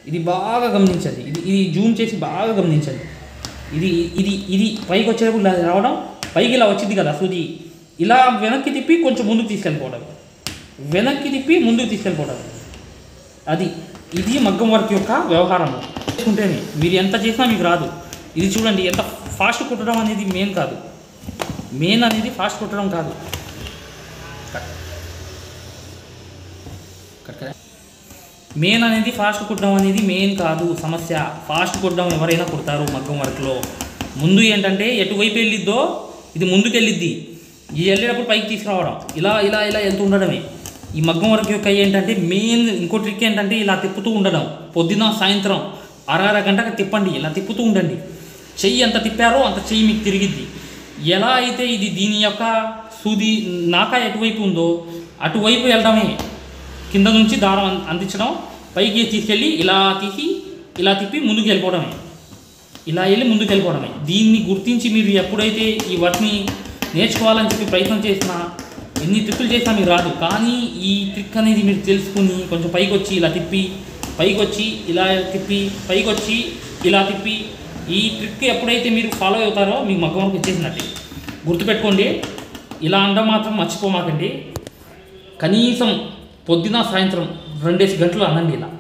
ఇది బాగా గమనించండి ఇది ఇది జూమ్ చేసి బాగా గమనించండి ఇది ఇది ఇది పైకి వచ్చేటప్పుడు ఇలా రావడం పైకి ఇలా వచ్చింది కదా సూది ఇలా వెనక్కి తిప్పి కొంచెం ముందుకు తీసుకెళ్ళిపోవడం వెనక్కి తిప్పి ముందుకు తీసుకెళ్ళిపోవడం అది ఇది మగ్గం వర్క్ యొక్క వ్యవహారము చేసుకుంటేనే మీరు ఎంత చేసినా మీకు రాదు ఇది చూడండి ఎంత ఫాస్ట్ కుట్టడం అనేది మెయిన్ కాదు మెయిన్ అనేది ఫాస్ట్ కుట్టడం కాదు మెయిన్ అనేది ఫాస్ట్ కుట్టడం అనేది మెయిన్ కాదు సమస్య ఫాస్ట్ కుట్టడం ఎవరైనా కుడతారు మగ్గం వర్క్లో ముందు ఏంటంటే ఎటువైపు వెళ్ళిద్దో ఇది ముందుకు వెళ్ళిద్ది ఈ వెళ్ళేటప్పుడు పైకి తీసుకురావడం ఇలా ఇలా ఇలా వెళ్తూ ఉండడమే ఈ మగ్గం వర్క్ యొక్క ఏంటంటే మెయిన్ ఇంకో ట్రిక్ ఏంటంటే ఇలా తిప్పుతూ ఉండడం పొద్దున సాయంత్రం అర అర గంటకు తిప్పండి ఇలా తిప్పుతూ ఉండండి చెయ్యి ఎంత తిప్పారో అంత చెయ్యి మీకు తిరిగిద్ది ఎలా అయితే ఇది దీని యొక్క సూది నాక ఎటువైపు ఉందో అటువైపు వెళ్ళడమే కింద నుంచి దారం అం- అందించడం పైకి తీసుకెళ్ళి ఇలా తీసి ఇలా తిప్పి ముందుకు వెళ్ళిపోవడమే ఇలా వెళ్ళి ముందుకు వెళ్ళిపోవడమే దీన్ని గుర్తించి మీరు ఎప్పుడైతే ఈ వర్క్ని నేర్చుకోవాలని చెప్పి ప్రయత్నం చేసినా ఎన్ని ట్రిక్కులు చేసినా మీకు రాదు కానీ ఈ ట్రిక్ అనేది మీరు తెలుసుకుని కొంచెం పైకి వచ్చి ఇలా తిప్పి పైకి వచ్చి ఇలా తిప్పి పైకి వచ్చి ఇలా తిప్పి ఈ ట్రిక్ ఎప్పుడైతే మీరు ఫాలో అవుతారో మీకు మగ్గం వర్క్ ఇచ్చేసినట్టే గుర్తుపెట్టుకోండి ఇలా అనడం మాత్రం మర్చిపోమాకండి కనీసం పొద్దున సాయంత్రం రెండేసి గంటలు అనండి ఇలా